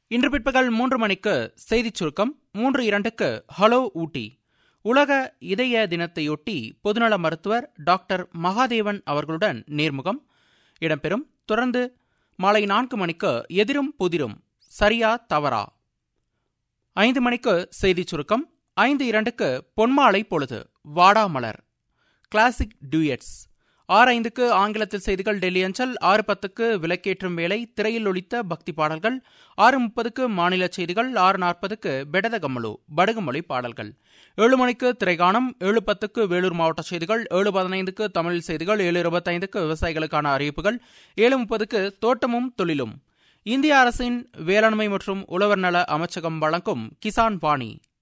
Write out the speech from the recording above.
இன்று பிற்பகல் மூன்று மணிக்கு செய்திச் சுருக்கம் மூன்று இரண்டுக்கு ஹலோ ஊட்டி உலக இதய தினத்தையொட்டி பொதுநல மருத்துவர் டாக்டர் மகாதேவன் அவர்களுடன் நேர்முகம் இடம்பெறும் தொடர்ந்து மாலை நான்கு மணிக்கு எதிரும் புதிரும் சரியா தவறா ஐந்து மணிக்கு செய்திச் சுருக்கம் ஐந்து இரண்டுக்கு பொன்மாலை பொழுது வாடாமலர் கிளாசிக் டூயட்ஸ் ஆறு ஐந்துக்கு ஆங்கிலத்தில் செய்திகள் டெல்லி அஞ்சல் ஆறு பத்துக்கு விளக்கேற்றும் வேலை திரையில் ஒழித்த பக்தி பாடல்கள் ஆறு முப்பதுக்கு மாநில செய்திகள் ஆறு நாற்பதுக்கு பெடத கம்மலு படுகுமொழி பாடல்கள் ஏழு மணிக்கு திரைகாணம் ஏழு பத்துக்கு வேலூர் மாவட்ட செய்திகள் ஏழு பதினைந்துக்கு தமிழ் செய்திகள் ஏழு இருபத்தைந்துக்கு விவசாயிகளுக்கான அறிவிப்புகள் ஏழு முப்பதுக்கு தோட்டமும் தொழிலும் இந்திய அரசின் வேளாண்மை மற்றும் உழவர் நல அமைச்சகம் வழங்கும் கிசான் பாணி